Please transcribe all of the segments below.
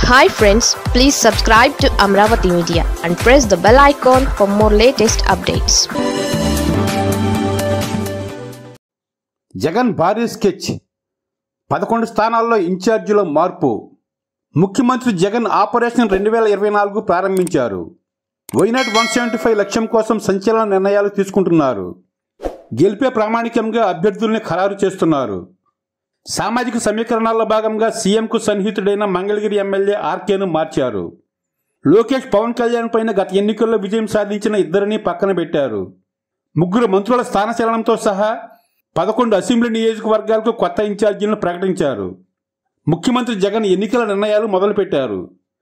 hi friends please subscribe to Amaravati media and press the bell icon for more latest updates Jagan భారీ sketch పదకొండు స్థానాల్లో ఇన్ఛార్జీల మార్పు ముఖ్యమంత్రి Jagan operation రెండు వేల ఇరవై నాలుగు ప్రారంభించారు వైనాట్ వన్ సెవెంటీ ఫైవ్ లక్ష్యం కోసం సంచలన నిర్ణయాలు తీసుకుంటున్నారు గెలిపే ప్రామాణికంగా అభ్యర్థుల్ని ఖరారు చేస్తున్నారు సామాజిక సమీకరణాల్లో భాగంగా సీఎంకు సన్నిహితుడైన మంగళగిరి ఎమ్మెల్యే ఆర్కేను మార్చారు లోకేష్ పవన్ కళ్యాణ్ పైన గత ఎన్నికల్లో విజయం సాధించిన ఇద్దరిని పక్కన పెట్టారు ముగ్గురు మంత్రుల స్థానచలనంతో సహా పదకొండు అసెంబ్లీ నియోజకవర్గాలకు కొత్త ఇన్ఛార్జీలను ప్రకటించారు ముఖ్యమంత్రి జగన్ ఎన్నికల నిర్ణయాలు మొదలుపెట్టారు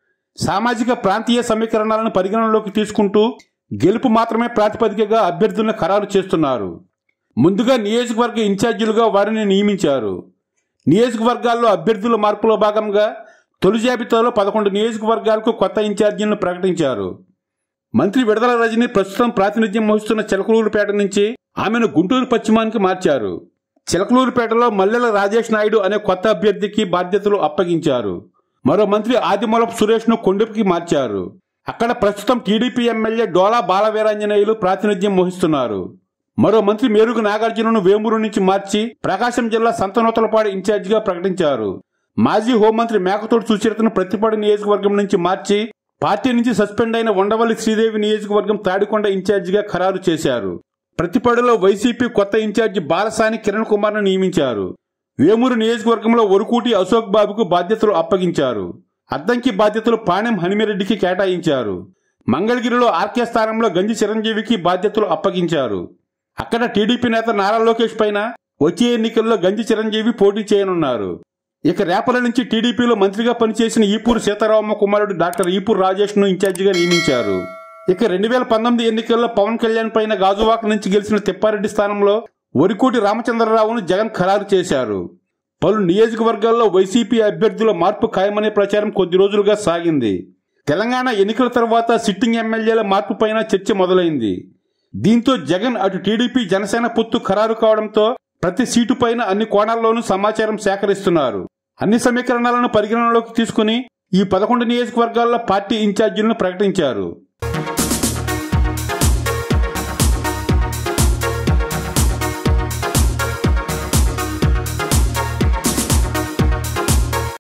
సామాజిక ప్రాంతీయ సమీకరణాలను పరిగణనలోకి తీసుకుంటూ గెలుపు మాత్రమే ప్రాతిపదికగా అభ్యర్థులను ఖరారు చేస్తున్నారు ముందుగా నియోజకవర్గ ఇన్ఛార్జీలుగా వారిని నియమించారు నియోజకవర్గాల్లో అభ్యర్థుల మార్పులో భాగంగా తొలి జాబితాలో పదకొండు నియోజకవర్గాలకు కొత్త ఇన్ఛార్జీలను ప్రకటించారు మంత్రి విడుదల రజని ప్రస్తుతం ప్రాతినిధ్యం వహిస్తున్న చిలకలూరుపేట నుంచి ఆమెను గుంటూరు పశ్చిమానికి మార్చారు చిలకలూరుపేటలో మల్లెల రాజేష్ నాయుడు అనే కొత్త అభ్యర్థికి బాధ్యతలు అప్పగించారు మరో మంత్రి ఆదిమూలపు సురేష్ను కొండపికి మార్చారు అక్కడ ప్రస్తుతం టీడీపీ ఎమ్మెల్యే డోలా బాలవీరాంజనేయులు ప్రాతినిధ్యం వహిస్తున్నారు మరో మంత్రి మేరుగు నాగార్జునను వేమూరు నుంచి మార్చి ప్రకాశం జిల్లా సంతనూతలపాడు ఇన్ఛార్జిగా ప్రకటించారు మాజీ హోంమంత్రి మేకతోటి సుచరితను ప్రతిపాడు నియోజకవర్గం నుంచి మార్చి పార్టీ నుంచి సస్పెండ్ అయిన ఉండవల్లి శ్రీదేవి నియోజకవర్గం తాడికొండ ఇన్ఛార్జిగా ఖరారు చేశారు ప్రతిపాడులో వైసీపీ కొత్త ఇన్ఛార్జి బాలసాని కిరణ్ కుమార్ ను నియమించారు వేమూరు నియోజకవర్గంలో ఒరుకూటి అశోక్ బాబుకు బాధ్యతలు అప్పగించారు అద్దంకి బాధ్యతలు పాణెం హనిమిరెడ్డికి కేటాయించారు మంగళగిరిలో ఆర్కే స్థానంలో గంజి చిరంజీవికి బాధ్యతలు అప్పగించారు అక్కడ టీడీపీ నేత నారా లోకేష్ పైన వచ్చే ఎన్నికల్లో గంజి చిరంజీవి పోటీ చేయనున్నారు ఇక రేపల నుంచి టీడీపీలో మంత్రిగా పనిచేసిన ఈపూరు సీతారామ కుమారుడు డాక్టర్ ఈపూరు రాజేష్ ను ఇన్ఛార్జిగా నియమించారు ఇక రెండు వేల పంతొమ్మిది ఎన్నికల్లో పవన్ కళ్యాణ్ పైన గాజువాక నుంచి గెలిచిన తిప్పారెడ్డి స్థానంలో వరికోటి రామచంద్రరావును జగన్ ఖరారు చేశారు పలు నియోజకవర్గాల్లో వైసీపీ అభ్యర్థుల మార్పు ఖాయమనే ప్రచారం కొద్ది రోజులుగా సాగింది తెలంగాణ ఎన్నికల తర్వాత సిట్టింగ్ ఎమ్మెల్యేల మార్పు పైన చర్చ మొదలైంది దీంతో జగన్ అటు టీడీపీ జనసేన పొత్తు ఖరారు కావడంతో ప్రతి సీటు పైన అన్ని కోణాల్లోనూ సమాచారం సేకరిస్తున్నారు అన్ని సమీకరణాలను పరిగణనలోకి తీసుకుని ఈ పదకొండు నియోజకవర్గాల్లో పార్టీ ఇన్ఛార్జీలను ప్రకటించారు